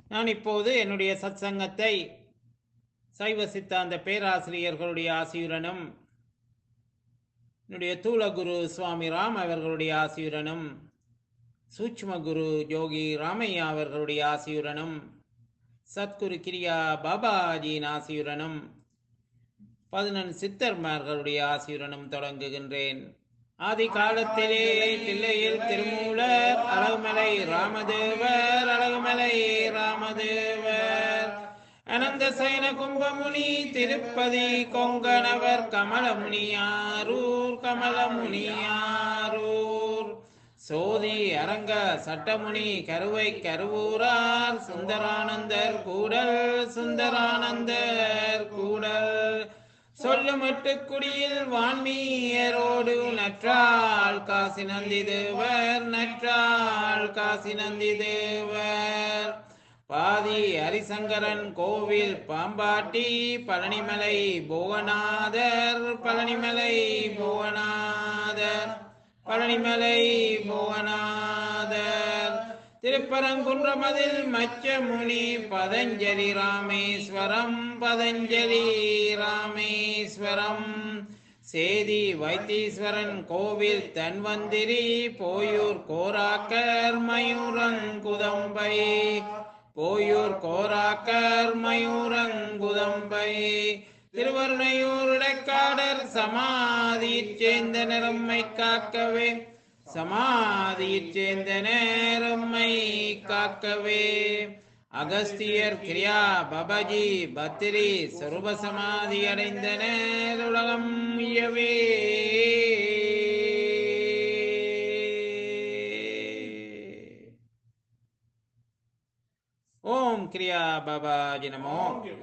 நான் இப்போது என்னுடைய சத்சங்கத்தை சைவ சித்தாந்த பேராசிரியர்களுடைய ஆசியுடனும் என்னுடைய தூளகுரு சுவாமி ராம் அவர்களுடைய ஆசியுடனும் சூட்சும குரு யோகி ராமையா அவர்களுடைய ஆசியுடனும் சத்குரு கிரியா பாபாஜியின் ஆசியுடனும் பதினெண் சித்தர்மார்களுடைய ஆசியுடனும் தொடங்குகின்றேன் ஆதி காலத்திலே தில்லையில் திருமூலர் அழகுமலை ராமதேவர் அழகுமலை ராமதேவர் அனந்த சைன கும்பமுனி திருப்பதி கொங்கணவர் கமலமுனியாரூர் கமலமுனியாரூர் சோதி அரங்க சட்டமுனி கருவை கருவூரார் சுந்தரானந்தர் கூடல் சுந்தரானந்தர் கூடல் சொல்லுமட்டு குடியில் வான்மீயரோடு நற்றாள் காசி நந்தி தேவர் நற்றாள் காசி நந்தி தேவர் பாதி ஹரிசங்கரன் கோவில் பாம்பாட்டி பழனிமலை புவனாதர் பழனிமலை புவனாதர் பழனிமலை புவனாதர் திருப்பரங்குன்றமதில் மச்சமுனி பதஞ்சலி ராமேஸ்வரம் பதஞ்சலி ராமேஸ்வரம் சேதி வைத்தீஸ்வரன் கோவில் தன்வந்திரி போயூர் கோராக்கர் மயூரங்குதம்பை போயூர் கோராக்கர் மயூரங்குதம்பை திருவருணையூர் இடைக்காடர் சமாதியைச் சேர்ந்த நிறம்மை காக்கவே சமாதியைச் சேர்ந்த நேரம்மை காக்கவே அகஸ்தியர் கிரியா பபஜி பத்திரி சொருப சமாதி அடைந்த நேருலகம் இயவே ஓம் கிரியா பாபாஜி நமோ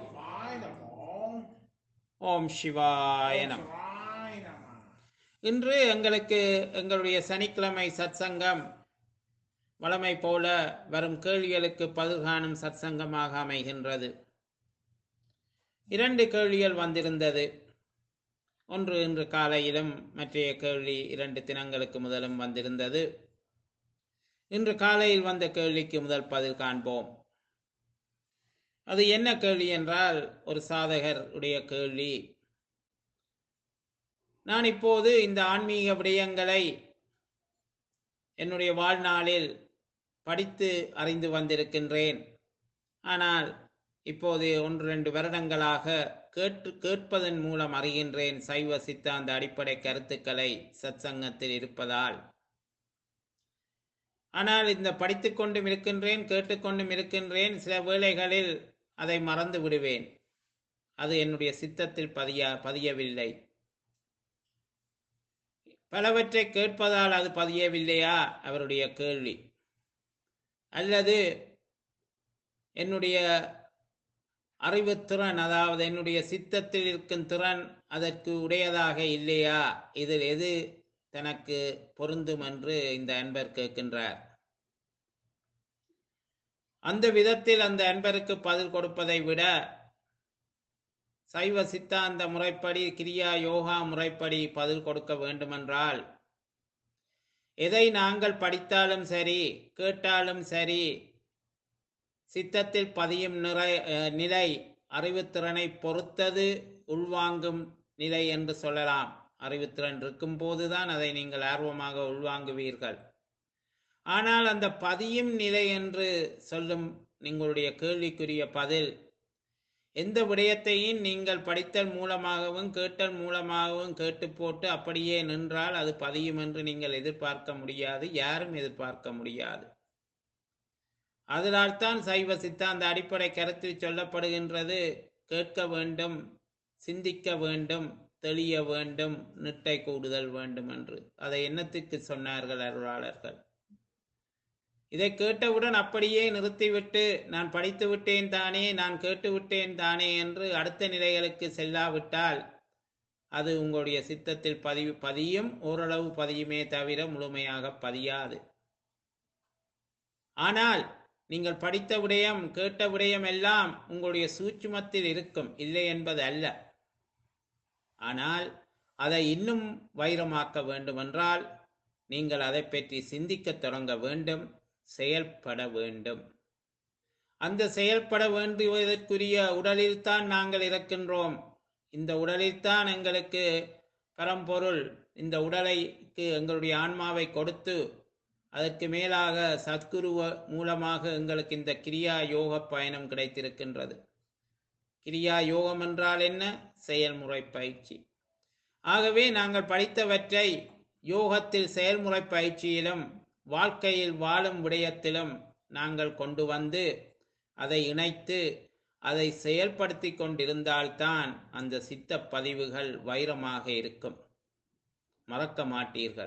ஓம் சிவாய நம இன்று எங்களுக்கு எங்களுடைய சனிக்கிழமை சத்சங்கம் வளமை போல வரும் கேள்விகளுக்கு பதில் காணும் சத்சங்கமாக அமைகின்றது இரண்டு கேள்விகள் வந்திருந்தது ஒன்று இன்று காலையிலும் மற்றைய கேள்வி இரண்டு தினங்களுக்கு முதலும் வந்திருந்தது இன்று காலையில் வந்த கேள்விக்கு முதல் பதில் காண்போம் அது என்ன கேள்வி என்றால் ஒரு சாதகர் உடைய கேள்வி நான் இப்போது இந்த ஆன்மீக விடயங்களை என்னுடைய வாழ்நாளில் படித்து அறிந்து வந்திருக்கின்றேன் ஆனால் இப்போது ஒன்று ரெண்டு வருடங்களாக கேட்டு கேட்பதன் மூலம் அறிகின்றேன் சைவ சித்தாந்த அடிப்படை கருத்துக்களை சத்சங்கத்தில் இருப்பதால் ஆனால் இந்த படித்துக் கொண்டும் இருக்கின்றேன் கேட்டுக்கொண்டும் இருக்கின்றேன் சில வேளைகளில் அதை மறந்து விடுவேன் அது என்னுடைய சித்தத்தில் பதிய பதியவில்லை பலவற்றை கேட்பதால் அது பதியவில்லையா அவருடைய கேள்வி அல்லது என்னுடைய அறிவுத்திறன் அதாவது என்னுடைய சித்தத்தில் இருக்கும் திறன் அதற்கு உடையதாக இல்லையா இதில் எது தனக்கு பொருந்தும் என்று இந்த அன்பர் கேட்கின்றார் அந்த விதத்தில் அந்த அன்பருக்கு பதில் கொடுப்பதை விட சைவ சித்தாந்த முறைப்படி கிரியா யோகா முறைப்படி பதில் கொடுக்க வேண்டுமென்றால் எதை நாங்கள் படித்தாலும் சரி கேட்டாலும் சரி சித்தத்தில் பதியும் நிறை நிலை அறிவுத்திறனை பொறுத்தது உள்வாங்கும் நிலை என்று சொல்லலாம் அறிவுத்திறன் இருக்கும் போதுதான் அதை நீங்கள் ஆர்வமாக உள்வாங்குவீர்கள் ஆனால் அந்த பதியும் நிலை என்று சொல்லும் உங்களுடைய கேள்விக்குரிய பதில் எந்த விடயத்தையும் நீங்கள் படித்தல் மூலமாகவும் கேட்டல் மூலமாகவும் கேட்டு போட்டு அப்படியே நின்றால் அது பதியும் என்று நீங்கள் எதிர்பார்க்க முடியாது யாரும் எதிர்பார்க்க முடியாது அதனால்தான் சைவ சித்தாந்த அடிப்படை கருத்தில் சொல்லப்படுகின்றது கேட்க வேண்டும் சிந்திக்க வேண்டும் தெளிய வேண்டும் நிட்டை கூடுதல் வேண்டும் என்று அதை என்னத்துக்கு சொன்னார்கள் அருளாளர்கள் இதை கேட்டவுடன் அப்படியே நிறுத்திவிட்டு நான் படித்து விட்டேன் தானே நான் கேட்டு விட்டேன் தானே என்று அடுத்த நிலைகளுக்கு செல்லாவிட்டால் அது உங்களுடைய சித்தத்தில் பதிவு பதியும் ஓரளவு பதியுமே தவிர முழுமையாக பதியாது ஆனால் நீங்கள் படித்த விடயம் கேட்ட விடயம் எல்லாம் உங்களுடைய சூட்சுமத்தில் இருக்கும் இல்லை என்பது அல்ல ஆனால் அதை இன்னும் வைரமாக்க வேண்டுமென்றால் நீங்கள் அதை பற்றி சிந்திக்கத் தொடங்க வேண்டும் செயல்பட வேண்டும் அந்த செயல்பட வேண்டுவதற்குரிய உடலில்தான் நாங்கள் இருக்கின்றோம் இந்த உடலில்தான் எங்களுக்கு பரம்பொருள் இந்த உடலைக்கு எங்களுடைய ஆன்மாவை கொடுத்து அதற்கு மேலாக சத்குரு மூலமாக எங்களுக்கு இந்த கிரியா யோக பயணம் கிடைத்திருக்கின்றது கிரியா யோகம் என்றால் என்ன செயல்முறை பயிற்சி ஆகவே நாங்கள் படித்தவற்றை யோகத்தில் செயல்முறை பயிற்சியிலும் வாழ்க்கையில் வாழும் விடயத்திலும் நாங்கள் கொண்டு வந்து அதை இணைத்து அதை செயல்படுத்தி கொண்டிருந்தால்தான் அந்த சித்த பதிவுகள் வைரமாக இருக்கும் மறக்க மாட்டீர்கள்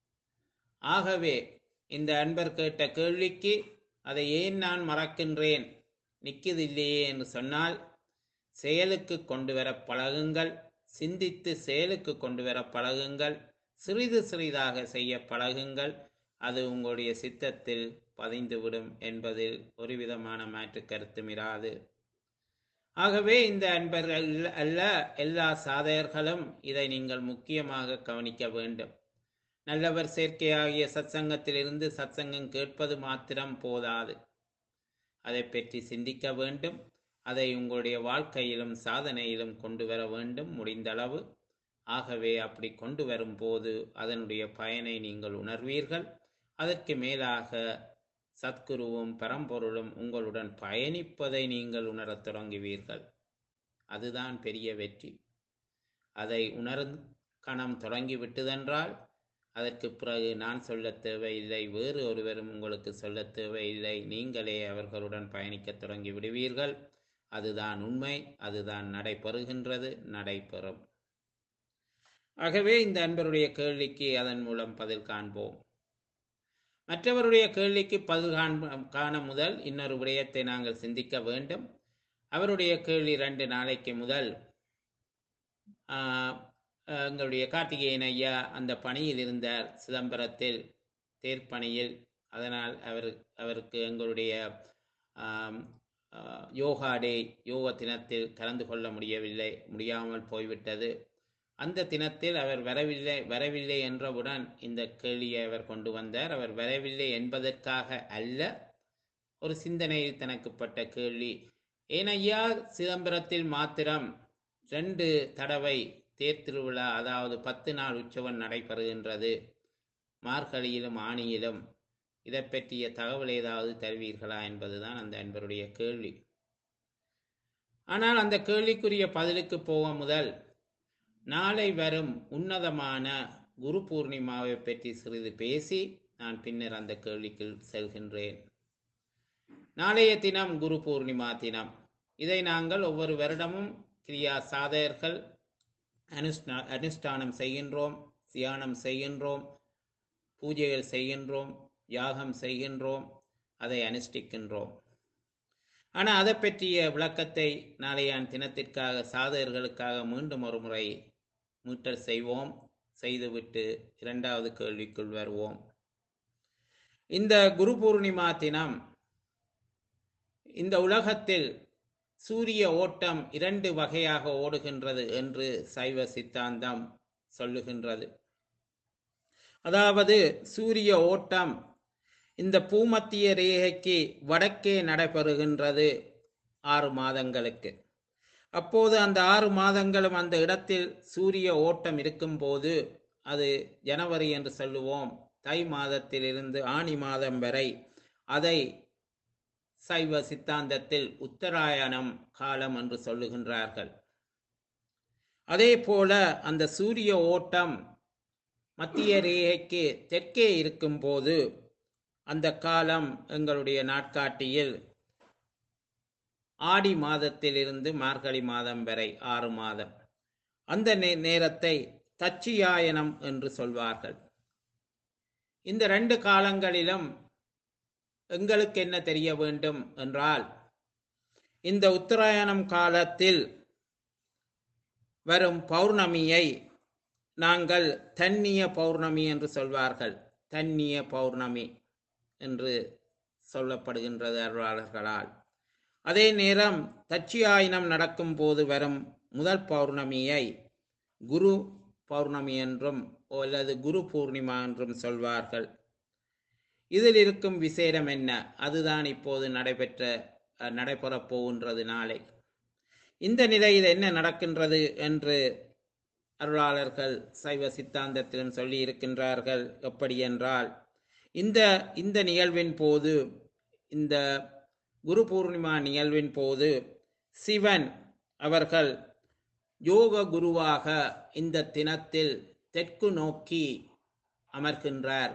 ஆகவே இந்த அன்பர் கேட்ட கேள்விக்கு அதை ஏன் நான் மறக்கின்றேன் நிற்குதில்லையே என்று சொன்னால் செயலுக்கு கொண்டு வர பழகுங்கள் சிந்தித்து செயலுக்கு கொண்டு வர பழகுங்கள் சிறிது சிறிதாக செய்ய பழகுங்கள் அது உங்களுடைய சித்தத்தில் பதிந்துவிடும் என்பதில் ஒரு விதமான மாற்று கருத்தும் இராது ஆகவே இந்த அன்பர்கள் அல்ல எல்லா சாதகர்களும் இதை நீங்கள் முக்கியமாக கவனிக்க வேண்டும் நல்லவர் சேர்க்கையாகிய சத்சங்கத்திலிருந்து சத்சங்கம் கேட்பது மாத்திரம் போதாது அதை பற்றி சிந்திக்க வேண்டும் அதை உங்களுடைய வாழ்க்கையிலும் சாதனையிலும் கொண்டு வர வேண்டும் முடிந்தளவு ஆகவே அப்படி கொண்டு வரும்போது அதனுடைய பயனை நீங்கள் உணர்வீர்கள் அதற்கு மேலாக சத்குருவும் பரம்பொருளும் உங்களுடன் பயணிப்பதை நீங்கள் உணரத் தொடங்குவீர்கள் அதுதான் பெரிய வெற்றி அதை உணர் கணம் தொடங்கிவிட்டதென்றால் அதற்கு பிறகு நான் சொல்ல தேவையில்லை வேறு ஒருவரும் உங்களுக்கு சொல்ல தேவையில்லை நீங்களே அவர்களுடன் பயணிக்க தொடங்கி விடுவீர்கள் அதுதான் உண்மை அதுதான் நடைபெறுகின்றது நடைபெறும் ஆகவே இந்த அன்பருடைய கேள்விக்கு அதன் மூலம் பதில் காண்போம் மற்றவருடைய கேள்விக்கு பதில் காண முதல் இன்னொரு விடயத்தை நாங்கள் சிந்திக்க வேண்டும் அவருடைய கேள்வி ரெண்டு நாளைக்கு முதல் எங்களுடைய கார்த்திகேயன் ஐயா அந்த பணியில் இருந்தார் சிதம்பரத்தில் தேர்ப்பணியில் அதனால் அவர் அவருக்கு எங்களுடைய யோகா டே யோக தினத்தில் கலந்து கொள்ள முடியவில்லை முடியாமல் போய்விட்டது அந்த தினத்தில் அவர் வரவில்லை வரவில்லை என்றவுடன் இந்த கேள்வியை அவர் கொண்டு வந்தார் அவர் வரவில்லை என்பதற்காக அல்ல ஒரு சிந்தனையில் தனக்குப்பட்ட கேள்வி ஏனையா சிதம்பரத்தில் மாத்திரம் ரெண்டு தடவை தேர் திருவிழா அதாவது பத்து நாள் உற்சவம் நடைபெறுகின்றது மார்கழியிலும் ஆணியிலும் இதை பற்றிய தகவல் ஏதாவது தருவீர்களா என்பதுதான் அந்த அன்பருடைய கேள்வி ஆனால் அந்த கேள்விக்குரிய பதிலுக்கு போக முதல் நாளை வரும் உன்னதமான குரு பூர்ணிமாவை பற்றி சிறிது பேசி நான் பின்னர் அந்த கேள்விக்கு செல்கின்றேன் நாளைய தினம் குரு பூர்ணிமா தினம் இதை நாங்கள் ஒவ்வொரு வருடமும் கிரியா சாதகர்கள் அனுஷ்டா அனுஷ்டானம் செய்கின்றோம் தியானம் செய்கின்றோம் பூஜைகள் செய்கின்றோம் யாகம் செய்கின்றோம் அதை அனுஷ்டிக்கின்றோம் ஆனால் அதை பற்றிய விளக்கத்தை நாளையான் தினத்திற்காக சாதகர்களுக்காக மீண்டும் ஒரு முறை மீட்டல் செய்வோம் செய்துவிட்டு இரண்டாவது கேள்விக்குள் வருவோம் இந்த குரு பூர்ணிமா தினம் இந்த உலகத்தில் சூரிய ஓட்டம் இரண்டு வகையாக ஓடுகின்றது என்று சைவ சித்தாந்தம் சொல்லுகின்றது அதாவது சூரிய ஓட்டம் இந்த பூமத்திய ரேகைக்கு வடக்கே நடைபெறுகின்றது ஆறு மாதங்களுக்கு அப்போது அந்த ஆறு மாதங்களும் அந்த இடத்தில் சூரிய ஓட்டம் இருக்கும்போது அது ஜனவரி என்று சொல்லுவோம் தை மாதத்திலிருந்து ஆணி மாதம் வரை அதை சைவ சித்தாந்தத்தில் உத்தராயணம் காலம் என்று சொல்லுகின்றார்கள் அதே போல அந்த சூரிய ஓட்டம் மத்திய ரேகைக்கு தெற்கே இருக்கும்போது அந்த காலம் எங்களுடைய நாட்காட்டியில் ஆடி மாதத்திலிருந்து மார்கழி மாதம் வரை ஆறு மாதம் அந்த நேரத்தை தச்சியாயனம் என்று சொல்வார்கள் இந்த ரெண்டு காலங்களிலும் எங்களுக்கு என்ன தெரிய வேண்டும் என்றால் இந்த உத்தராயணம் காலத்தில் வரும் பௌர்ணமியை நாங்கள் தன்னிய பௌர்ணமி என்று சொல்வார்கள் தன்னிய பௌர்ணமி என்று சொல்லப்படுகின்றது அருளாளர்களால் அதே நேரம் தட்சியாயினம் நடக்கும் போது வரும் முதல் பௌர்ணமியை குரு பௌர்ணமி என்றும் அல்லது குரு பூர்ணிமா என்றும் சொல்வார்கள் இதில் இருக்கும் விசேடம் என்ன அதுதான் இப்போது நடைபெற்ற அஹ், நடைபெறப் போகின்றது நாளை இந்த நிலையில் என்ன நடக்கின்றது என்று அருளாளர்கள் சைவ சித்தாந்தத்திலும் சொல்லி இருக்கின்றார்கள் எப்படி என்றால் இந்த இந்த நிகழ்வின் போது இந்த குரு பூர்ணிமா நிகழ்வின் போது சிவன் அவர்கள் யோக குருவாக இந்த தினத்தில் தெற்கு நோக்கி அமர்கின்றார்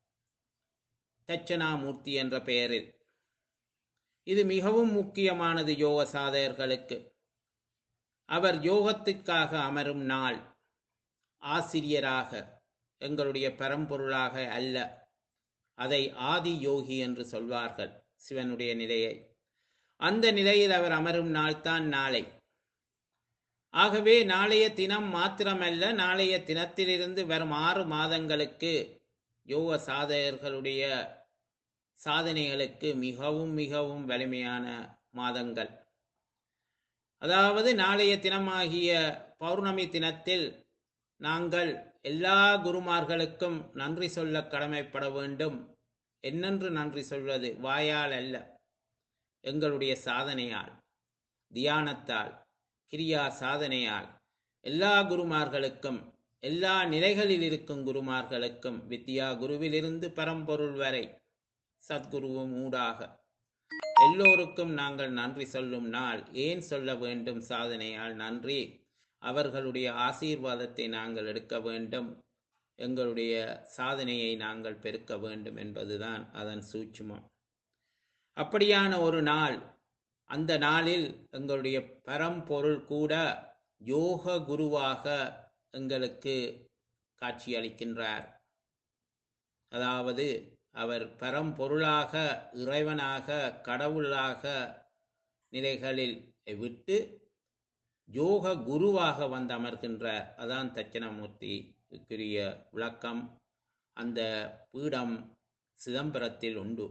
தட்சணாமூர்த்தி என்ற பெயரில் இது மிகவும் முக்கியமானது யோக சாதகர்களுக்கு அவர் யோகத்துக்காக அமரும் நாள் ஆசிரியராக எங்களுடைய பரம்பொருளாக அல்ல அதை ஆதி யோகி என்று சொல்வார்கள் சிவனுடைய நிலையை அந்த நிலையில் அவர் அமரும் நாள்தான் நாளை ஆகவே நாளைய தினம் மாத்திரமல்ல நாளைய தினத்திலிருந்து வரும் ஆறு மாதங்களுக்கு யோக சாதகர்களுடைய சாதனைகளுக்கு மிகவும் மிகவும் வலிமையான மாதங்கள் அதாவது நாளைய தினமாகிய பௌர்ணமி தினத்தில் நாங்கள் எல்லா குருமார்களுக்கும் நன்றி சொல்ல கடமைப்பட வேண்டும் என்னென்று நன்றி சொல்வது வாயால் அல்ல எங்களுடைய சாதனையால் தியானத்தால் கிரியா சாதனையால் எல்லா குருமார்களுக்கும் எல்லா நிலைகளில் இருக்கும் குருமார்களுக்கும் வித்யா குருவிலிருந்து பரம்பொருள் வரை சத்குருவும் ஊடாக எல்லோருக்கும் நாங்கள் நன்றி சொல்லும் நாள் ஏன் சொல்ல வேண்டும் சாதனையால் நன்றி அவர்களுடைய ஆசீர்வாதத்தை நாங்கள் எடுக்க வேண்டும் எங்களுடைய சாதனையை நாங்கள் பெருக்க வேண்டும் என்பதுதான் அதன் சூட்சுமம் அப்படியான ஒரு நாள் அந்த நாளில் எங்களுடைய பரம்பொருள் கூட யோக குருவாக எங்களுக்கு காட்சியளிக்கின்றார் அதாவது அவர் பரம்பொருளாக இறைவனாக கடவுளாக நிலைகளில் விட்டு யோக குருவாக வந்து அமர்கின்றார் அதான் தட்சிணாமூர்த்திக்குரிய விளக்கம் அந்த பீடம் சிதம்பரத்தில் உண்டு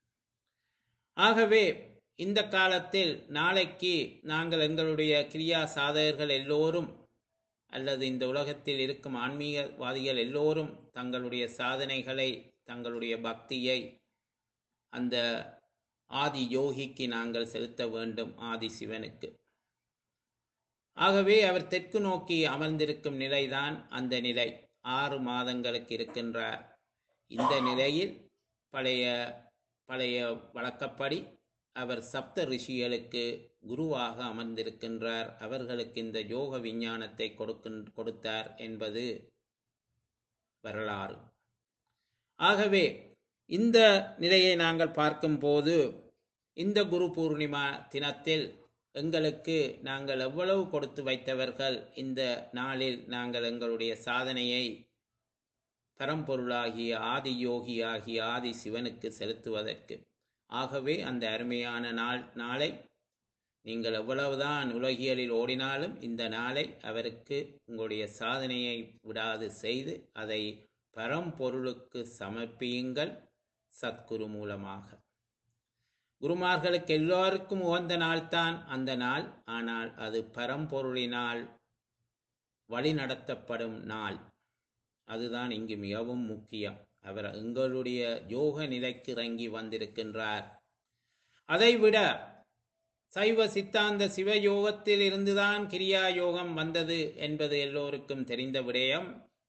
ஆகவே இந்த காலத்தில் நாளைக்கு நாங்கள் எங்களுடைய கிரியா சாதகர்கள் எல்லோரும் அல்லது இந்த உலகத்தில் இருக்கும் ஆன்மீகவாதிகள் எல்லோரும் தங்களுடைய சாதனைகளை தங்களுடைய பக்தியை அந்த ஆதி யோகிக்கு நாங்கள் செலுத்த வேண்டும் ஆதி சிவனுக்கு ஆகவே அவர் தெற்கு நோக்கி அமர்ந்திருக்கும் நிலைதான் அந்த நிலை ஆறு மாதங்களுக்கு இருக்கின்றார் இந்த நிலையில் பழைய பழைய வழக்கப்படி அவர் சப்த ரிஷிகளுக்கு குருவாக அமர்ந்திருக்கின்றார் அவர்களுக்கு இந்த யோக விஞ்ஞானத்தை கொடுக்கின் கொடுத்தார் என்பது வரலாறு ஆகவே இந்த நிலையை நாங்கள் பார்க்கும்போது இந்த குரு பூர்ணிமா தினத்தில் எங்களுக்கு நாங்கள் எவ்வளவு கொடுத்து வைத்தவர்கள் இந்த நாளில் நாங்கள் எங்களுடைய சாதனையை பரம்பொருளாகிய ஆதி யோகி ஆகிய ஆதி சிவனுக்கு செலுத்துவதற்கு ஆகவே அந்த அருமையான நாள் நாளை நீங்கள் எவ்வளவுதான் உலகியலில் ஓடினாலும் இந்த நாளை அவருக்கு உங்களுடைய சாதனையை விடாது செய்து அதை பரம்பொருளுக்கு சமர்ப்பியுங்கள் சத்குரு மூலமாக குருமார்களுக்கு எல்லோருக்கும் உகந்த நாள்தான் அந்த நாள் ஆனால் அது பரம்பொருளினால் வழிநடத்தப்படும் நாள் அதுதான் இங்கு மிகவும் முக்கியம் அவர் எங்களுடைய யோக நிலைக்கு இறங்கி வந்திருக்கின்றார் அதைவிட சைவ சித்தாந்த சிவயோகத்தில் இருந்துதான் கிரியா யோகம் வந்தது என்பது எல்லோருக்கும் தெரிந்த விடயம்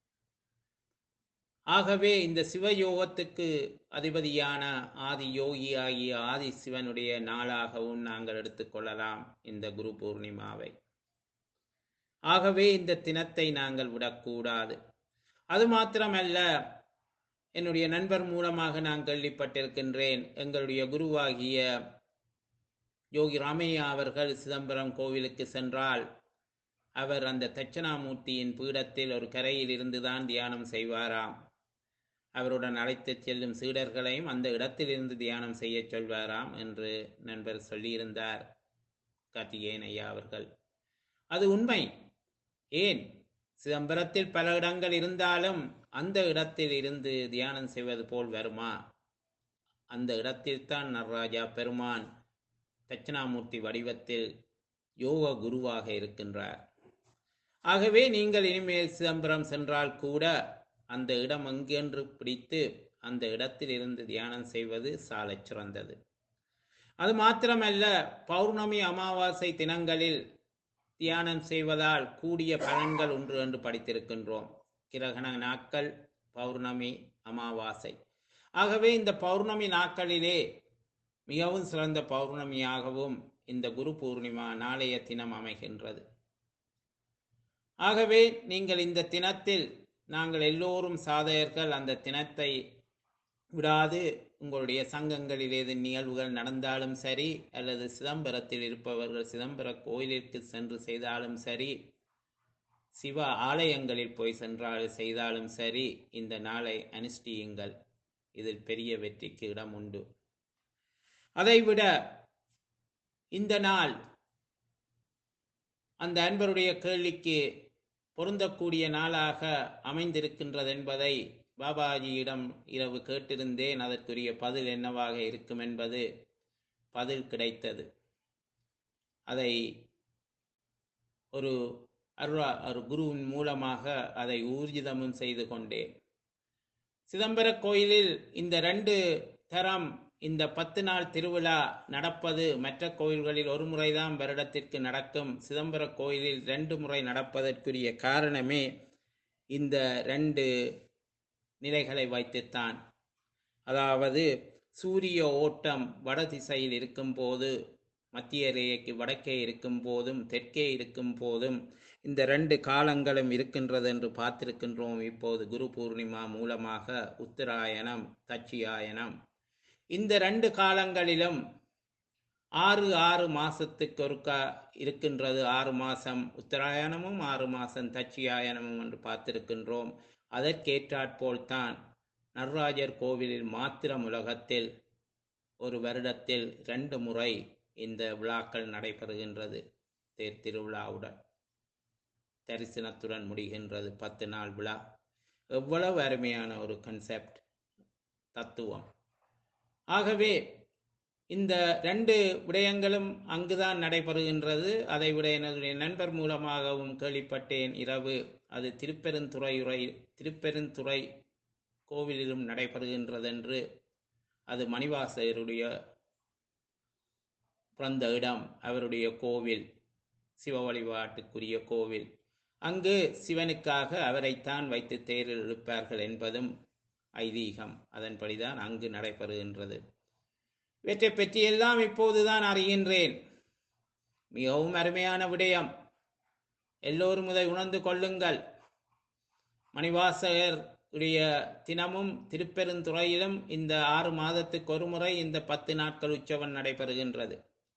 ஆகவே இந்த சிவயோகத்துக்கு அதிபதியான ஆதி யோகி ஆகிய ஆதி சிவனுடைய நாளாகவும் நாங்கள் எடுத்துக்கொள்ளலாம் இந்த குரு பூர்ணிமாவை ஆகவே இந்த தினத்தை நாங்கள் விடக்கூடாது அது மாத்திரமல்ல என்னுடைய நண்பர் மூலமாக நான் கேள்விப்பட்டிருக்கின்றேன் எங்களுடைய குருவாகிய யோகி ராமையா அவர்கள் சிதம்பரம் கோவிலுக்கு சென்றால் அவர் அந்த தட்சணாமூர்த்தியின் பீடத்தில் ஒரு கரையில் இருந்துதான் தியானம் செய்வாராம் அவருடன் அழைத்துச் செல்லும் சீடர்களையும் அந்த இடத்திலிருந்து தியானம் செய்ய சொல்வாராம் என்று நண்பர் சொல்லியிருந்தார் கார்த்திகேயன் ஐயா அவர்கள் அது உண்மை ஏன் சிதம்பரத்தில் பல இடங்கள் இருந்தாலும் அந்த இடத்தில் இருந்து தியானம் செய்வது போல் வருமா அந்த இடத்தில்தான் நடராஜா பெருமான் தட்சிணாமூர்த்தி வடிவத்தில் யோக குருவாக இருக்கின்றார் ஆகவே நீங்கள் இனிமேல் சிதம்பரம் சென்றால் கூட அந்த இடம் எங்கென்று பிடித்து அந்த இடத்தில் இருந்து தியானம் செய்வது சாலச் சிறந்தது அது மாத்திரமல்ல பௌர்ணமி அமாவாசை தினங்களில் தியானம் செய்வதால் கூடிய பலன்கள் உண்டு என்று படித்திருக்கின்றோம் கிரகண நாட்கள் பௌர்ணமி அமாவாசை ஆகவே இந்த பௌர்ணமி நாட்களிலே மிகவும் சிறந்த பௌர்ணமியாகவும் இந்த குரு பூர்ணிமா நாளைய தினம் அமைகின்றது ஆகவே நீங்கள் இந்த தினத்தில் நாங்கள் எல்லோரும் சாதகர்கள் அந்த தினத்தை விடாது உங்களுடைய சங்கங்களில் ஏது நிகழ்வுகள் நடந்தாலும் சரி அல்லது சிதம்பரத்தில் இருப்பவர்கள் சிதம்பர கோயிலிற்கு சென்று செய்தாலும் சரி சிவ ஆலயங்களில் போய் சென்றால் செய்தாலும் சரி இந்த நாளை அனுஷ்டியுங்கள் இதில் பெரிய வெற்றிக்கு இடம் உண்டு அதைவிட இந்த நாள் அந்த அன்பருடைய கேள்விக்கு பொருந்தக்கூடிய நாளாக அமைந்திருக்கின்றது என்பதை பாபாஜியிடம் இரவு கேட்டிருந்தேன் அதற்குரிய பதில் என்னவாக இருக்கும் என்பது பதில் கிடைத்தது அதை ஒரு அருளா ஒரு குருவின் மூலமாக அதை ஊர்ஜிதமும் செய்து கொண்டேன் சிதம்பர கோயிலில் இந்த ரெண்டு தரம் இந்த பத்து நாள் திருவிழா நடப்பது மற்ற கோயில்களில் ஒரு முறைதான் வருடத்திற்கு நடக்கும் சிதம்பர கோயிலில் ரெண்டு முறை நடப்பதற்குரிய காரணமே இந்த ரெண்டு நிலைகளை வைத்துத்தான் அதாவது சூரிய ஓட்டம் வட திசையில் இருக்கும் போது மத்திய ரேகைக்கு வடக்கே இருக்கும் போதும் தெற்கே இருக்கும் போதும் இந்த ரெண்டு காலங்களும் இருக்கின்றது என்று பார்த்திருக்கின்றோம் இப்போது குரு பூர்ணிமா மூலமாக உத்தராயணம் தட்சியாயனம் இந்த ரெண்டு காலங்களிலும் ஆறு ஆறு மாசத்துக்கு ஒருக்கா இருக்கின்றது ஆறு மாசம் உத்தராயணமும் ஆறு மாசம் தட்சியாயனமும் என்று பார்த்திருக்கின்றோம் அதற்கேற்றாற்போல்தான் நடராஜர் கோவிலில் மாத்திரம் உலகத்தில் ஒரு வருடத்தில் ரெண்டு முறை இந்த விழாக்கள் நடைபெறுகின்றது தேர் திருவிழாவுடன் தரிசனத்துடன் முடிகின்றது பத்து நாள் விழா எவ்வளவு அருமையான ஒரு கன்செப்ட் தத்துவம் ஆகவே இந்த ரெண்டு விடயங்களும் அங்குதான் நடைபெறுகின்றது அதை விட என்னுடைய நண்பர் மூலமாகவும் கேள்விப்பட்டேன் இரவு அது திருப்பெருந்துறை உரை திருப்பெருந்துறை கோவிலிலும் நடைபெறுகின்றது என்று அது மணிவாசகருடைய பிறந்த இடம் அவருடைய கோவில் சிவ வழிபாட்டுக்குரிய கோவில் அங்கு சிவனுக்காக அவரைத்தான் வைத்து தேரில் இழுப்பார்கள் என்பதும் ஐதீகம் அதன்படிதான் அங்கு நடைபெறுகின்றது இவற்றை பற்றியெல்லாம் இப்போதுதான் அறிகின்றேன் மிகவும் அருமையான விடயம் எல்லோரும் இதை உணர்ந்து கொள்ளுங்கள் மணிவாசகர் உடைய தினமும் திருப்பெருந்துறையிலும் இந்த ஆறு மாதத்துக்கு ஒரு முறை இந்த பத்து நாட்கள் உற்சவம் நடைபெறுகின்றது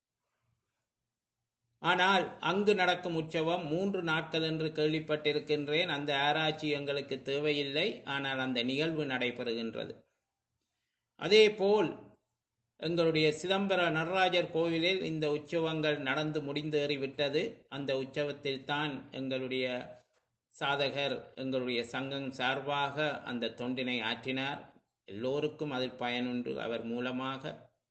ஆனால் அங்கு நடக்கும் உற்சவம் மூன்று நாட்கள் என்று கேள்விப்பட்டிருக்கின்றேன் அந்த ஆராய்ச்சி எங்களுக்கு தேவையில்லை ஆனால் அந்த நிகழ்வு நடைபெறுகின்றது அதே போல் எங்களுடைய சிதம்பர நடராஜர் கோவிலில் இந்த உற்சவங்கள் நடந்து முடிந்தேறிவிட்டது அந்த உற்சவத்தில் தான் எங்களுடைய சாதகர் எங்களுடைய சங்கம் சார்பாக அந்த தொண்டினை ஆற்றினார் எல்லோருக்கும் அதில் பயனுண்டு அவர் மூலமாக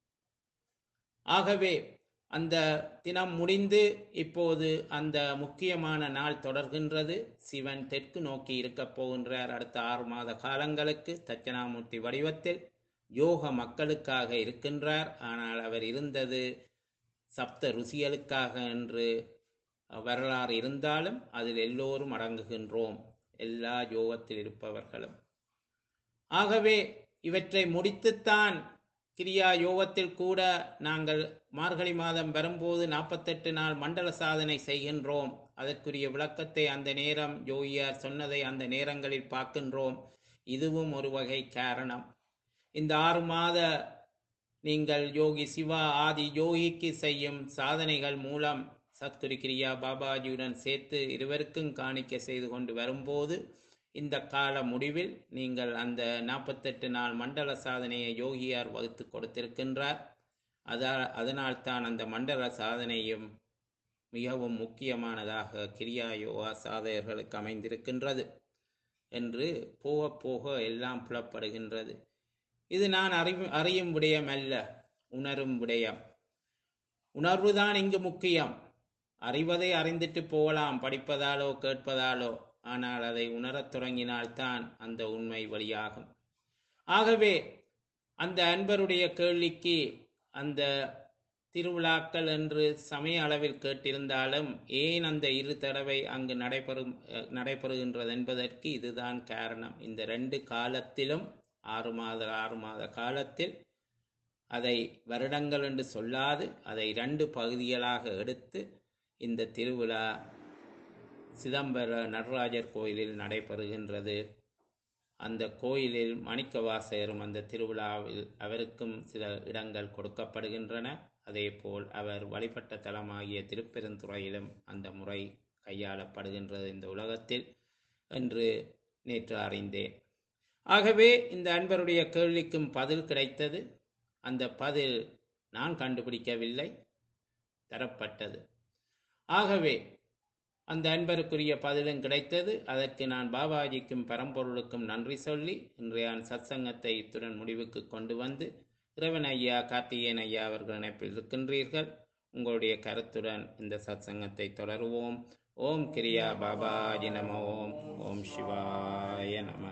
ஆகவே அந்த தினம் முடிந்து இப்போது அந்த முக்கியமான நாள் தொடர்கின்றது சிவன் தெற்கு நோக்கி இருக்கப் போகின்றார் அடுத்த ஆறு மாத காலங்களுக்கு தட்சணாமூர்த்தி வடிவத்தில் யோக மக்களுக்காக இருக்கின்றார் ஆனால் அவர் இருந்தது சப்த ருசிகளுக்காக என்று வரலாறு இருந்தாலும் அதில் எல்லோரும் அடங்குகின்றோம் எல்லா யோகத்தில் இருப்பவர்களும் ஆகவே இவற்றை முடித்துத்தான் கிரியா யோகத்தில் கூட நாங்கள் மார்கழி மாதம் வரும்போது நாற்பத்தெட்டு நாள் மண்டல சாதனை செய்கின்றோம் அதற்குரிய விளக்கத்தை அந்த நேரம் யோகியார் சொன்னதை அந்த நேரங்களில் பார்க்கின்றோம் இதுவும் ஒரு வகை காரணம் இந்த ஆறு மாத நீங்கள் யோகி சிவா ஆதி யோகிக்கு செய்யும் சாதனைகள் மூலம் சத்குரு கிரியா பாபாஜியுடன் சேர்த்து இருவருக்கும் காணிக்க செய்து கொண்டு வரும்போது இந்த கால முடிவில் நீங்கள் அந்த நாற்பத்தெட்டு நாள் மண்டல சாதனையை யோகியார் வகுத்து கொடுத்திருக்கின்றார் அதா அதனால் தான் அந்த மண்டல சாதனையும் மிகவும் முக்கியமானதாக கிரியா யோகா சாதகர்களுக்கு அமைந்திருக்கின்றது என்று போக போக எல்லாம் புலப்படுகின்றது இது நான் அறிவு அறியும் விடயம் அல்ல உணரும் விடயம் உணர்வுதான் இங்கு முக்கியம் அறிவதை அறிந்துட்டு போகலாம் படிப்பதாலோ கேட்பதாலோ ஆனால் அதை உணரத் தொடங்கினால்தான் அந்த உண்மை வழியாகும் ஆகவே அந்த அன்பருடைய கேள்விக்கு அந்த திருவிழாக்கள் என்று சமய அளவில் கேட்டிருந்தாலும் ஏன் அந்த இரு தடவை அங்கு நடைபெறும் அஹ், நடைபெறுகின்றது என்பதற்கு இதுதான் காரணம் இந்த ரெண்டு காலத்திலும் ஆறு மாத ஆறு மாத காலத்தில் அதை வருடங்கள் என்று சொல்லாது அதை இரண்டு பகுதிகளாக எடுத்து இந்த திருவிழா சிதம்பர நடராஜர் கோயிலில் நடைபெறுகின்றது அந்த கோயிலில் மாணிக்கவாசகரும் அந்த திருவிழாவில் அவருக்கும் சில இடங்கள் கொடுக்கப்படுகின்றன அதேபோல் அவர் வழிபட்ட தலமாகிய திருப்பெருந்துறையிலும் அந்த முறை கையாளப்படுகின்றது இந்த உலகத்தில் என்று நேற்று அறிந்தேன் ஆகவே இந்த அன்பருடைய கேள்விக்கும் பதில் கிடைத்தது அந்த பதில் நான் கண்டுபிடிக்கவில்லை தரப்பட்டது ஆகவே அந்த அன்பருக்குரிய பதிலும் கிடைத்தது அதற்கு நான் பாபாஜிக்கும் பரம்பொருளுக்கும் நன்றி சொல்லி இன்றைய சத்சங்கத்தை இத்துடன் முடிவுக்கு கொண்டு வந்து இறைவன் ஐயா கார்த்திகேயன் ஐயா அவர்கள் இணைப்பில் இருக்கின்றீர்கள் உங்களுடைய கருத்துடன் இந்த சத்சங்கத்தை தொடருவோம் ஓம் கிரியா பாபாஜி நம ஓம் ஓம் சிவாய நம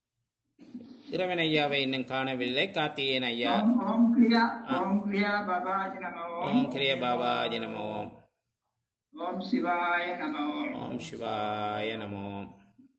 இறைவன் ஐயாவை இன்னும் காணவில்லை கார்த்திகேயன் ஐயா ஓம் ஓம் கிரியா ஓம் கிரியா பாபாஜி நம ஓம் கிரிய பாபாஜி நம ஓம் ஓம் சிவாய நம ஓம் ஓம் சிவாய நம ஓம்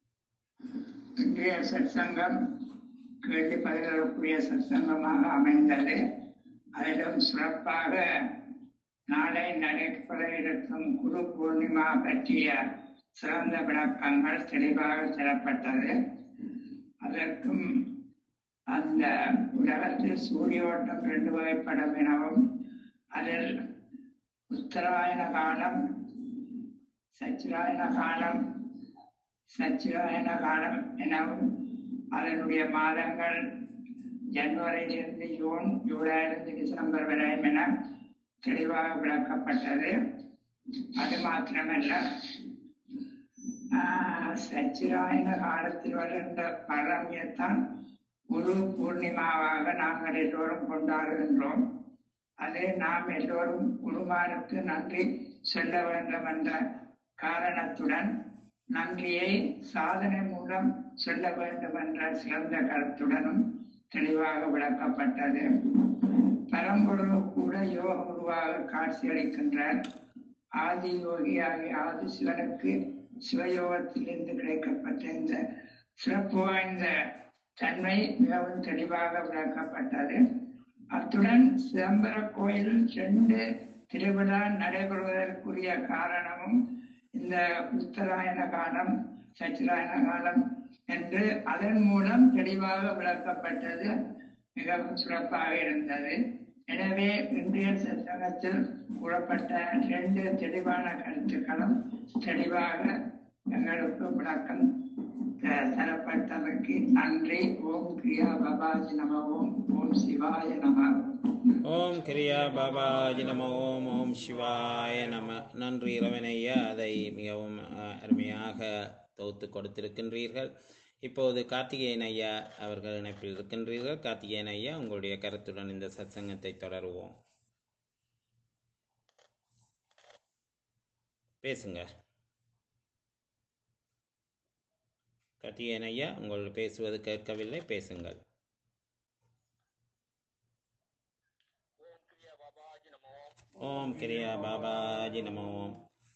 இன்றைய சத்சங்கம் கேள்வி பதினோருக்குரிய சத்சங்கமாக அமைந்தது அதிலும் சிறப்பாக நாளை நடைபெற இருக்கும் குரு பூர்ணிமா பற்றிய சிறந்த விளக்கங்கள் தெளிவாக தரப்பட்டது அதற்கும் அந்த உலகத்தில் சூரியோட்டம் ரெண்டு வகைப்படும் எனவும் அதில் உத்தராயண காலம் சச்சிராயண காலம் சச்சிராயண காலம் எனவும் அதனுடைய மாதங்கள் ஜனவரியிலிருந்து ஜூன் ஜூலையிலிருந்து டிசம்பர் வரையும் என தெளிவாக விளக்கப்பட்டது அது மாத்திரமல்ல ஆஹ், சச்சிராயண காலத்தில் வருகின்ற பழமையத்தான் குரு பூர்ணிமாவாக நாங்கள் எல்லோரும் கொண்டாடுகின்றோம் அதை நாம் எல்லோரும் குருமாருக்கு நன்றி சொல்ல வேண்டும் என்ற காரணத்துடன் நன்றியை சாதனை மூலம் சொல்ல வேண்டும் என்ற சிறந்த கருத்துடனும் தெளிவாக விளக்கப்பட்டது பரம்பொருள் கூட யோக குருவாக காட்சியளிக்கின்றார் ஆதி யோகி ஆகிய ஆதி சிவனுக்கு சிவயோகத்திலிருந்து கிடைக்கப்பட்ட இந்த சிறப்பு வாய்ந்த தன்மை மிகவும் தெளிவாக விளக்கப்பட்டது அத்துடன் சிதம்பர கோயிலில் ரெண்டு திருவிழா நடைபெறுவதற்குரிய காரணமும் இந்த உத்தராயண காலம் சச்சிராயண காலம் என்று அதன் மூலம் தெளிவாக விளக்கப்பட்டது மிகவும் சிறப்பாக இருந்தது எனவே இன்றைய சத்தகத்தில் கூறப்பட்ட ரெண்டு தெளிவான கருத்துக்களும் தெளிவாக எங்களுக்கு விளக்கம் த- தரப்பட்டதற்கு நன்றி ஓம் கிரியா பபாஜி நம ஓம் ஓம் சிவாய நம ஓம் கிரியா பாபாஜி நம ஓம் ஓம் சிவாய நம நன்றி இரவனையா அதை மிகவும் அஹ், அருமையாக தொகுத்து கொடுத்திருக்கின்றீர்கள் இப்போது கார்த்திகேயன் ஐயா அவர்கள் இணைப்பில் இருக்கின்றீர்கள் கார்த்திகேயன் ஐயா உங்களுடைய கருத்துடன் இந்த சத்சங்கத்தை தொடருவோம் பேசுங்க கார்த்திகேயன் ஐயா உங்கள் பேசுவது கேட்கவில்லை பேசுங்கள் ஓம் கிரியா பாபாஜி நம ஓம்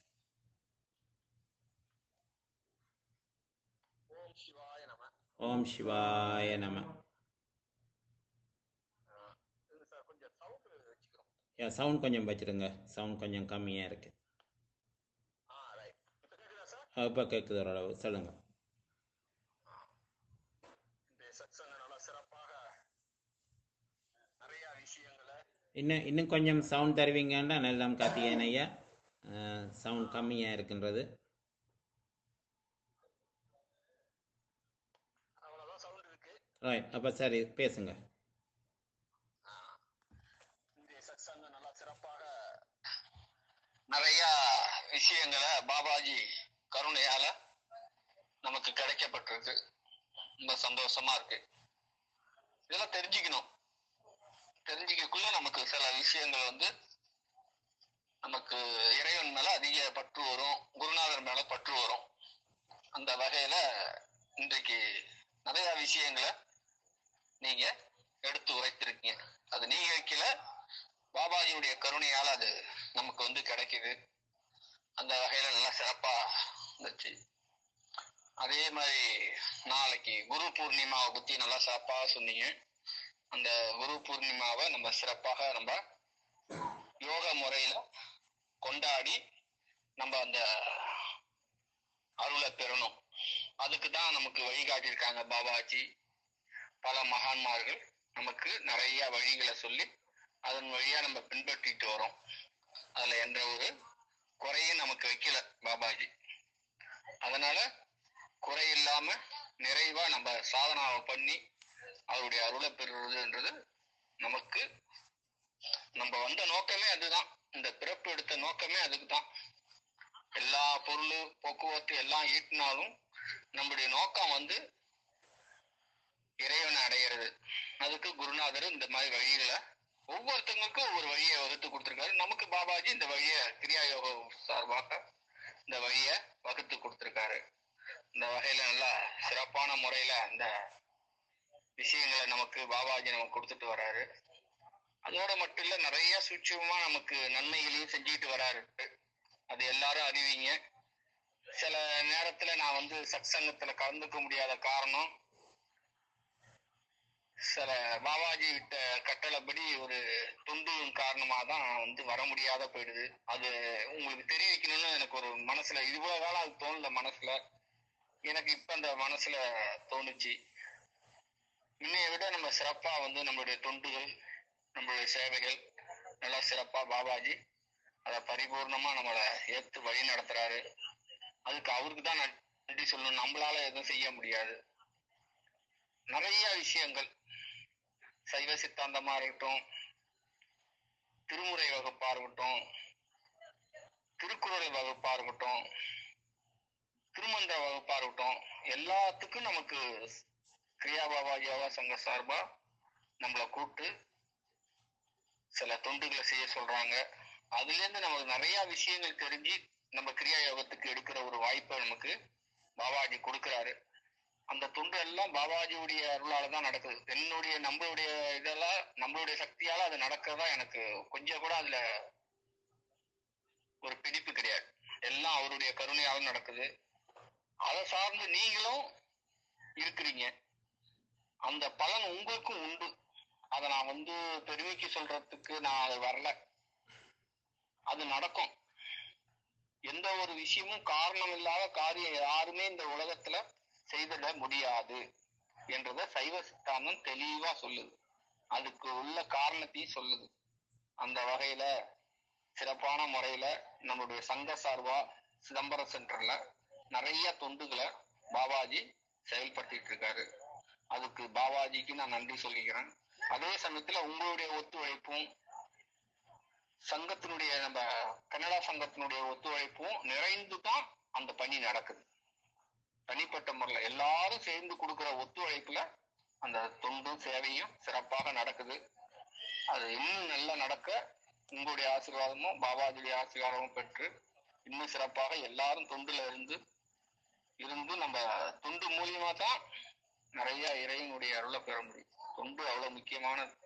ஓம் சிவாய நம யா சவுண்ட் கொஞ்சம் வச்சிருங்க சவுண்ட் கொஞ்சம் கம்மியாக இருக்கு இப்போ கேட்குது ஓரளவு சொல்லுங்க இந்த சத்சங்கம் நல்லா சிறப்பாக நிறைய விஷயங்களை இன்னும் இன்னும் கொஞ்சம் சவுண்ட் தருவீங்கன்னா நல்லா கார்த்திகேயன் ஐயா சவுண்ட் கம்மியாக இருக்கின்றது அவ்வளவுதான் சவுண்ட் இருக்கு ரைட் அப்போ சரி பேசுங்க இந்த சத்சங்கம் நல்லா சிறப்பாக நிறைய விஷயங்களை பாபாஜி கருணையால நமக்கு கிடைக்கப்பட்டிருக்கு ரொம்ப சந்தோஷமா இருக்கு இதெல்லாம் தெரிஞ்சுக்கணும் தெரிஞ்சுக்கக்குள்ள நமக்கு சில விஷயங்கள் வந்து நமக்கு இறைவன் மேல அதிக பற்று வரும் குருநாதர் மேல பற்று வரும் அந்த வகையில இன்றைக்கு நிறைய விஷயங்களை நீங்க எடுத்து உரைத்திருக்கீங்க அது நீங்க வைக்கல பாபாஜியுடைய கருணையால அது நமக்கு வந்து கிடைக்குது அந்த வகையில நல்லா சிறப்பா இருந்துச்சு அதே மாதிரி நாளைக்கு குரு பூர்ணிமாவை பத்தி நல்லா சிறப்பா சொன்னீங்க அந்த குரு பூர்ணிமாவை நம்ம சிறப்பாக நம்ம யோக முறையில கொண்டாடி நம்ம அந்த அருளை பெறணும் அதுக்கு தான் நமக்கு வழிகாட்டியிருக்காங்க பாபாஜி பல மகான்மார்கள் நமக்கு நிறைய வழிகளை சொல்லி அதன் வழியா நம்ம பின்பற்றிட்டு வரோம் அதுல எந்த ஒரு குறையும் நமக்கு வைக்கல பாபாஜி அதனால குறை இல்லாம நிறைவா நம்ம சாதனாவை பண்ணி அவருடைய அருளை பெறுறதுன்றது நமக்கு நம்ம வந்த நோக்கமே அதுதான் இந்த பிறப்பு எடுத்த நோக்கமே அதுக்கு தான் எல்லா பொருள் போக்குவரத்து எல்லாம் ஈட்டினாலும் நம்முடைய நோக்கம் வந்து இறைவனை அடையிறது அதுக்கு குருநாதர் இந்த மாதிரி வழிகளை ஒவ்வொருத்தங்களுக்கும் ஒவ்வொரு வழியை வகுத்து கொடுத்திருக்காரு நமக்கு பாபாஜி இந்த வழியை கிரியா யோக சார்பாக இந்த வழியை வகுத்து கொடுத்திருக்காரு இந்த வகையில நல்லா சிறப்பான முறையில அந்த விஷயங்களை நமக்கு பாபாஜி நமக்கு கொடுத்துட்டு வராரு அதோட மட்டும் இல்ல நிறைய சூட்சமா நமக்கு நன்மைகளையும் செஞ்சுட்டு வராரு அது எல்லாரும் அறிவிங்க சில நேரத்துல நான் வந்து சத்சங்கத்துல கலந்துக்க முடியாத காரணம் சில பாபாஜி விட்ட கட்டளைப்படி ஒரு துண்டின் காரணமா தான் வந்து வர முடியாத போயிடுது அது உங்களுக்கு தெரிய வைக்கணும்னு எனக்கு ஒரு மனசுல இவ்வளவு காலம் அது தோணல மனசுல எனக்கு இப்ப அந்த மனசுல தோணுச்சு இன்னைய விட நம்ம சிறப்பா வந்து நம்மளுடைய தொண்டுகள் நம்மளுடைய சேவைகள் நல்லா சிறப்பா பாபாஜி அத பரிபூர்ணமா நம்மளை ஏத்து வழி நடத்துறாரு அதுக்கு அவருக்கு தான் நன்றி சொல்லணும் நம்மளால எதுவும் செய்ய முடியாது நிறைய விஷயங்கள் சைவ சித்தாந்தமா இருக்கட்டும் திருமுறை வகுப்பா இருக்கட்டும் திருக்குறள் வகுப்பா இருக்கட்டும் திருமந்திர வகுப்பா இருக்கட்டும் எல்லாத்துக்கும் நமக்கு கிரியா பாபா யோகா சங்க சார்பா நம்மளை கூப்பிட்டு சில தொண்டுகளை செய்ய சொல்றாங்க அதுல இருந்து நமக்கு நிறைய விஷயங்கள் தெரிஞ்சு நம்ம கிரியா யோகத்துக்கு எடுக்கிற ஒரு வாய்ப்பை நமக்கு பாபாஜி கொடுக்கிறாரு அந்த தொண்டு எல்லாம் பாபாஜியுடைய அருளால தான் நடக்குது என்னுடைய நம்மளுடைய இதெல்லாம் நம்மளுடைய சக்தியால அது நடக்கிறதா எனக்கு கொஞ்சம் கூட அதுல ஒரு பிடிப்பு கிடையாது எல்லாம் அவருடைய கருணையால நடக்குது அதை சார்ந்து நீங்களும் இருக்கிறீங்க அந்த பலன் உங்களுக்கும் உண்டு அதை நான் வந்து பெருமைக்கு சொல்றதுக்கு நான் அது வரல அது நடக்கும் எந்த ஒரு விஷயமும் காரணம் இல்லாத காரியம் யாருமே இந்த உலகத்துல செய்திட முடியாது என்றத சைவ சித்தாந்தம் தெளிவா சொல்லுது அதுக்கு உள்ள காரணத்தையும் சொல்லுது அந்த வகையில சிறப்பான முறையில நம்மளுடைய சங்க சார்பா சிதம்பரம் சென்டர்ல நிறைய தொண்டுகளை பாபாஜி செயல்படுத்திட்டு இருக்காரு அதுக்கு பாபாஜிக்கு நான் நன்றி சொல்லிக்கிறேன் அதே சமயத்துல உங்களுடைய ஒத்துழைப்பும் சங்கத்தினுடைய நம்ம கன்னடா சங்கத்தினுடைய ஒத்துழைப்பும் நிறைந்து தான் அந்த பணி நடக்குது தனிப்பட்ட முறையில் எல்லாரும் சேர்ந்து கொடுக்கிற ஒத்துழைப்புல அந்த தொண்டும் சேவையும் சிறப்பாக நடக்குது அது இன்னும் நல்லா நடக்க உங்களுடைய ஆசீர்வாதமும் பாபாஜியுடைய ஆசீர்வாதமும் பெற்று இன்னும் சிறப்பாக எல்லாரும் தொண்டுல இருந்து இருந்து நம்ம தொண்டு மூலியமா தான் நிறைய இறைவனுடைய அருளை பெற முடியும் தொண்டு அவ்வளவு முக்கியமானது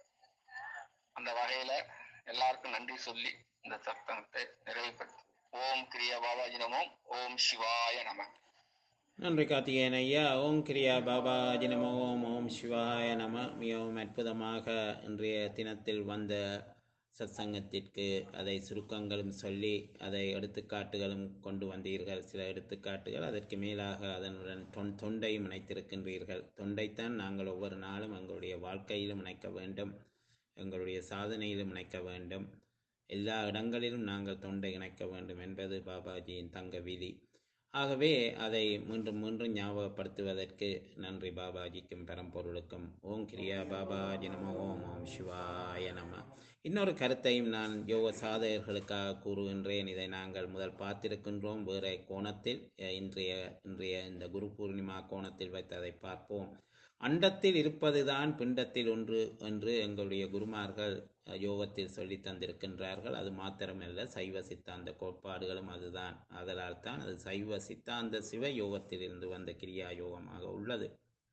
அந்த வகையில எல்லாருக்கும் நன்றி சொல்லி இந்த சத்தத்தை நிறைவுபடுத்து ஓம் கிரியா பாபாஜி நமோம் ஓம் சிவாய நம நன்றி கார்த்திகேயன் ஐயா ஓம் கிரியா பாபாஜி நம ஓம் ஓம் சிவாய நம மிகவும் அற்புதமாக இன்றைய தினத்தில் வந்த சத்சங்கத்திற்கு அதை சுருக்கங்களும் சொல்லி அதை எடுத்துக்காட்டுகளும் கொண்டு வந்தீர்கள் சில எடுத்துக்காட்டுகள் அதற்கு மேலாக அதனுடன் தொன் தொண்டையும் இணைத்திருக்கின்றீர்கள் தொண்டைத்தான் நாங்கள் ஒவ்வொரு நாளும் எங்களுடைய வாழ்க்கையிலும் இணைக்க வேண்டும் எங்களுடைய சாதனையிலும் இணைக்க வேண்டும் எல்லா இடங்களிலும் நாங்கள் தொண்டை இணைக்க வேண்டும் என்பது பாபாஜியின் தங்க விதி ஆகவே அதை மீண்டும் மீண்டும் ஞாபகப்படுத்துவதற்கு நன்றி பாபாஜிக்கும் பரம்பொருளுக்கும் ஓம் கிரியா பாபாஜி நம ஓம் ஓம் சிவாய நம இன்னொரு கருத்தையும் நான் யோக சாதகர்களுக்காக கூறுகின்றேன் இதை நாங்கள் முதல் பார்த்திருக்கின்றோம் வேறு கோணத்தில் அஹ், இன்றைய இன்றைய இந்த குரு பூர்ணிமா கோணத்தில் வைத்து அதை பார்ப்போம் அண்டத்தில் இருப்பதுதான் பிண்டத்தில் ஒன்று என்று எங்களுடைய குருமார்கள் அஹ், யோகத்தில் சொல்லி தந்திருக்கின்றார்கள் அது மாத்திரமல்ல சைவ சித்தாந்த கோட்பாடுகளும் அதுதான் அதனால் தான் அது சைவ சித்தாந்த சிவ யோகத்தில் இருந்து வந்த கிரியா யோகமாக உள்ளது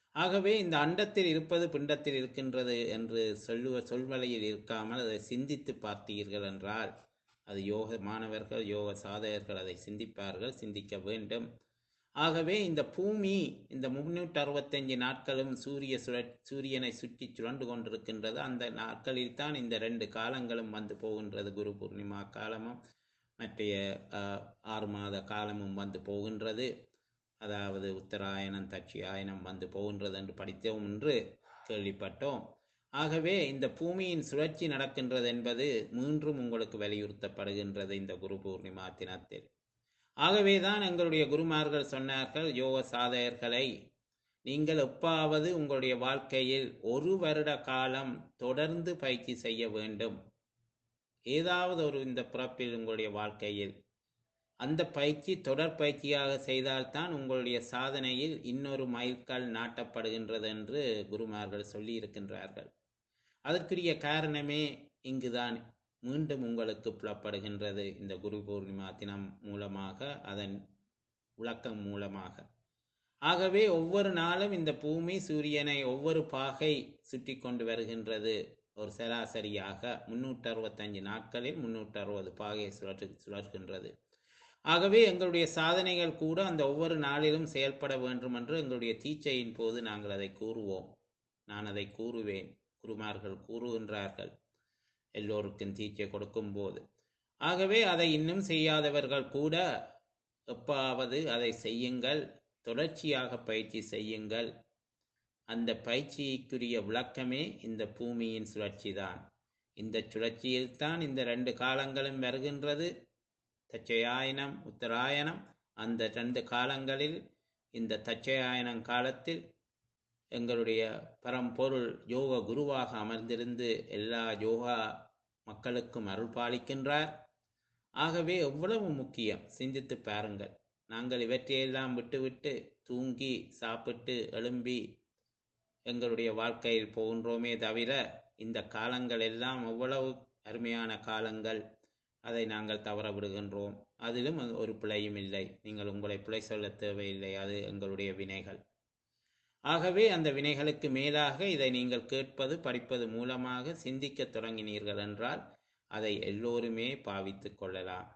ஆகவே இந்த அண்டத்தில் இருப்பது பிண்டத்தில் இருக்கின்றது என்று சொல்லுவ சொல்வலையில் இருக்காமல் அதை சிந்தித்து பார்த்தீர்கள் என்றால் அது யோக மாணவர்கள் யோக சாதகர்கள் அதை சிந்திப்பார்கள் சிந்திக்க வேண்டும் ஆகவே இந்த பூமி இந்த முன்னூற்றி அறுபத்தஞ்சு நாட்களும் சூரிய சுழ சூரியனை சுற்றி சுழண்டு கொண்டிருக்கின்றது அந்த நாட்களில் தான் இந்த ரெண்டு காலங்களும் வந்து போகின்றது குரு பூர்ணிமா காலமும் மற்றைய அஹ், ஆறு மாத காலமும் வந்து போகின்றது அதாவது உத்தராயணம் தட்சியாயனம் வந்து போகின்றது என்று படித்தோம் என்று கேள்விப்பட்டோம் ஆகவே இந்த பூமியின் சுழற்சி நடக்கின்றது என்பது மீண்டும் உங்களுக்கு வலியுறுத்தப்படுகின்றது இந்த குரு பூர்ணிமா தினத்தில் ஆகவேதான் எங்களுடைய குருமார்கள் சொன்னார்கள் யோக சாதகர்களை நீங்கள் எப்பாவது உங்களுடைய வாழ்க்கையில் ஒரு வருட காலம் தொடர்ந்து பயிற்சி செய்ய வேண்டும் ஏதாவது ஒரு இந்த பிறப்பில் உங்களுடைய வாழ்க்கையில் அந்த பயிற்சி தொடர் பயிற்சியாக செய்தால்தான் உங்களுடைய சாதனையில் இன்னொரு மைல்கல் நாட்டப்படுகின்றது என்று குருமார்கள் சொல்லி இருக்கின்றார்கள் அதற்குரிய காரணமே இங்குதான் மீண்டும் உங்களுக்கு புலப்படுகின்றது இந்த குரு பூர்ணிமா தினம் மூலமாக அதன் விளக்கம் மூலமாக ஆகவே ஒவ்வொரு நாளும் இந்த பூமி சூரியனை ஒவ்வொரு பாகை சுற்றி கொண்டு வருகின்றது ஒரு சராசரியாக முன்னூற்றி அறுபத்தஞ்சு நாட்களில் முன்னூற்றி அறுபது பாகை சுழற்று சுழற்கின்றது ஆகவே எங்களுடைய சாதனைகள் கூட அந்த ஒவ்வொரு நாளிலும் செயல்பட வேண்டும் என்று எங்களுடைய தீட்சையின் போது நாங்கள் அதை கூறுவோம் நான் அதை கூறுவேன் குருமார்கள் கூறுகின்றார்கள் எல்லோருக்கும் தீட்சை கொடுக்கும் போது ஆகவே அதை இன்னும் செய்யாதவர்கள் கூட எப்பாவது அதை செய்யுங்கள் தொடர்ச்சியாக பயிற்சி செய்யுங்கள் அந்த பயிற்சிக்குரிய விளக்கமே இந்த பூமியின் சுழற்சி தான் இந்த சுழற்சியில்தான் இந்த ரெண்டு காலங்களும் வருகின்றது தச்சயாயனம் உத்தராயணம் அந்த ரெண்டு காலங்களில் இந்த தச்சயாயனம் காலத்தில் எங்களுடைய பரம்பொருள் யோக குருவாக அமர்ந்திருந்து எல்லா யோகா மக்களுக்கும் அருள் பாலிக்கின்றார் ஆகவே எவ்வளவு முக்கியம் சிந்தித்து பாருங்கள் நாங்கள் இவற்றையெல்லாம் விட்டுவிட்டு தூங்கி சாப்பிட்டு எழும்பி எங்களுடைய வாழ்க்கையில் போகின்றோமே தவிர இந்த காலங்கள் எல்லாம் எவ்வளவு அருமையான காலங்கள் அதை நாங்கள் தவற விடுகின்றோம் அதிலும் ஒரு பிழையும் இல்லை நீங்கள் உங்களை பிழை சொல்ல தேவையில்லை அது எங்களுடைய வினைகள் ஆகவே அந்த வினைகளுக்கு மேலாக இதை நீங்கள் கேட்பது படிப்பது மூலமாக சிந்திக்க தொடங்கினீர்கள் என்றால் அதை எல்லோருமே பாவித்துக் கொள்ளலாம்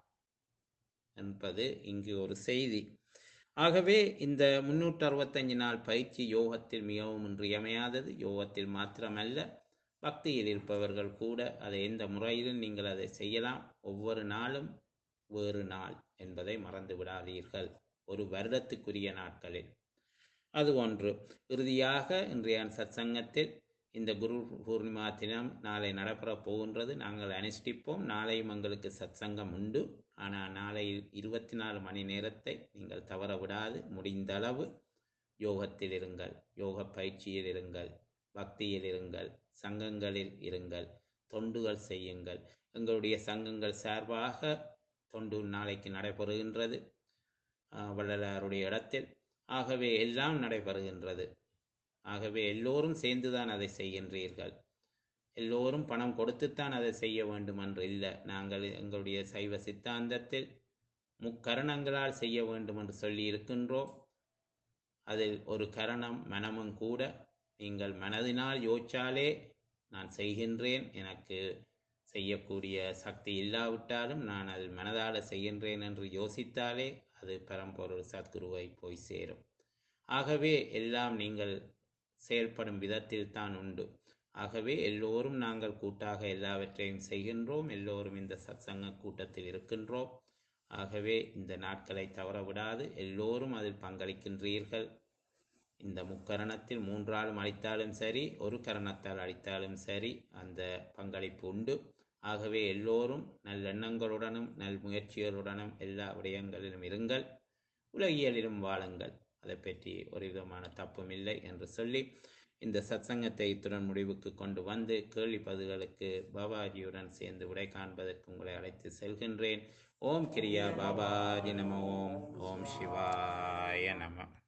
என்பது இங்கு ஒரு செய்தி ஆகவே இந்த முன்னூற்று அறுபத்தஞ்சு நாள் பயிற்சி யோகத்தில் மிகவும் இன்றியமையாதது யோகத்தில் மாத்திரமல்ல பக்தியில் இருப்பவர்கள் கூட அதை எந்த முறையிலும் நீங்கள் அதை செய்யலாம் ஒவ்வொரு நாளும் வேறு நாள் என்பதை மறந்து விடாதீர்கள் ஒரு வருடத்துக்குரிய நாட்களில் அது ஒன்று இறுதியாக இன்றைய சத்சங்கத்தில் இந்த குரு பூர்ணிமா தினம் நாளை நடைபெறப் போகின்றது நாங்கள் அனுஷ்டிப்போம் நாளையும் எங்களுக்கு சத்சங்கம் உண்டு ஆனால் நாளை இருபத்தி நாலு மணி நேரத்தை நீங்கள் தவற விடாது முடிந்த அளவு யோகத்தில் இருங்கள் யோக பயிற்சியில் இருங்கள் பக்தியில் இருங்கள் சங்கங்களில் இருங்கள் தொண்டுகள் செய்யுங்கள் எங்களுடைய சங்கங்கள் சார்பாக தொண்டு நாளைக்கு நடைபெறுகின்றது ஆஹ் வள்ளலாருடைய இடத்தில் ஆகவே எல்லாம் நடைபெறுகின்றது ஆகவே எல்லோரும் சேர்ந்துதான் அதை செய்கின்றீர்கள் எல்லோரும் பணம் கொடுத்துத்தான் அதை செய்ய வேண்டும் என்று இல்லை நாங்கள் எங்களுடைய சைவ சித்தாந்தத்தில் முக்கரணங்களால் செய்ய வேண்டும் என்று சொல்லி இருக்கின்றோம் அதில் ஒரு கரணம் மனமும் கூட நீங்கள் மனதினால் யோசிச்சாலே நான் செய்கின்றேன் எனக்கு செய்யக்கூடிய சக்தி இல்லாவிட்டாலும் நான் அது மனதால் செய்கின்றேன் என்று யோசித்தாலே அது பரம்பொருள் சத்குருவை போய் சேரும் ஆகவே எல்லாம் நீங்கள் செயல்படும் விதத்தில் தான் உண்டு ஆகவே எல்லோரும் நாங்கள் கூட்டாக எல்லாவற்றையும் செய்கின்றோம் எல்லோரும் இந்த சத்சங்க கூட்டத்தில் இருக்கின்றோம் ஆகவே இந்த நாட்களை தவற விடாது எல்லோரும் அதில் பங்களிக்கின்றீர்கள் இந்த முக்கரணத்தில் மூன்றாலும் அளித்தாலும் சரி ஒரு கரணத்தால் அளித்தாலும் சரி அந்த பங்களிப்பு உண்டு ஆகவே எல்லோரும் நல்லெண்ணங்களுடனும் நல் முயற்சிகளுடனும் எல்லா விடயங்களிலும் இருங்கள் உலகியலிலும் வாழுங்கள் அதை பற்றி ஒரு விதமான தப்பும் இல்லை என்று சொல்லி இந்த சத்சங்கத்தை இத்துடன் முடிவுக்கு கொண்டு வந்து கேள்வி பதில்களுக்கு பாபாஜியுடன் சேர்ந்து விடை காண்பதற்கு உங்களை அழைத்து செல்கின்றேன் ஓம் கிரியா பாபாஜி நம ஓம் ஓம் சிவாய நம